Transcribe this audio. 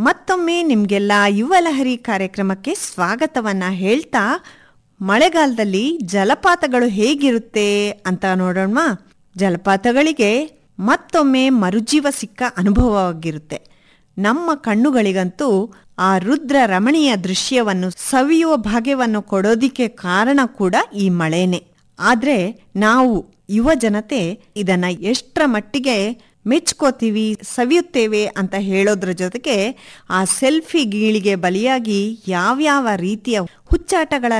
ಮತ್ತೊಮ್ಮೆ ನಿಮ್ಗೆಲ್ಲ ಯುವ ಲಹರಿ ಕಾರ್ಯಕ್ರಮಕ್ಕೆ ಸ್ವಾಗತವನ್ನ ಹೇಳ್ತಾ ಮಳೆಗಾಲದಲ್ಲಿ ಜಲಪಾತಗಳು ಹೇಗಿರುತ್ತೆ ಅಂತ ನೋಡೋಣ ಜಲಪಾತಗಳಿಗೆ ಮತ್ತೊಮ್ಮೆ ಮರುಜೀವ ಸಿಕ್ಕ ಅನುಭವವಾಗಿರುತ್ತೆ ನಮ್ಮ ಕಣ್ಣುಗಳಿಗಂತೂ ಆ ರುದ್ರ ರಮಣೀಯ ದೃಶ್ಯವನ್ನು ಸವಿಯುವ ಭಾಗ್ಯವನ್ನು ಕೊಡೋದಿಕ್ಕೆ ಕಾರಣ ಕೂಡ ಈ ಮಳೆನೆ ಆದ್ರೆ ನಾವು ಯುವ ಜನತೆ ಇದನ್ನ ಎಷ್ಟರ ಮಟ್ಟಿಗೆ ಮೆಚ್ಕೋತೀವಿ ಸವಿಯುತ್ತೇವೆ ಅಂತ ಹೇಳೋದ್ರ ಜೊತೆಗೆ ಆ ಸೆಲ್ಫಿ ಗೀಳಿಗೆ ಬಲಿಯಾಗಿ ಯಾವ್ಯಾವ ರೀತಿಯ ಹುಚ್ಚಾಟಗಳ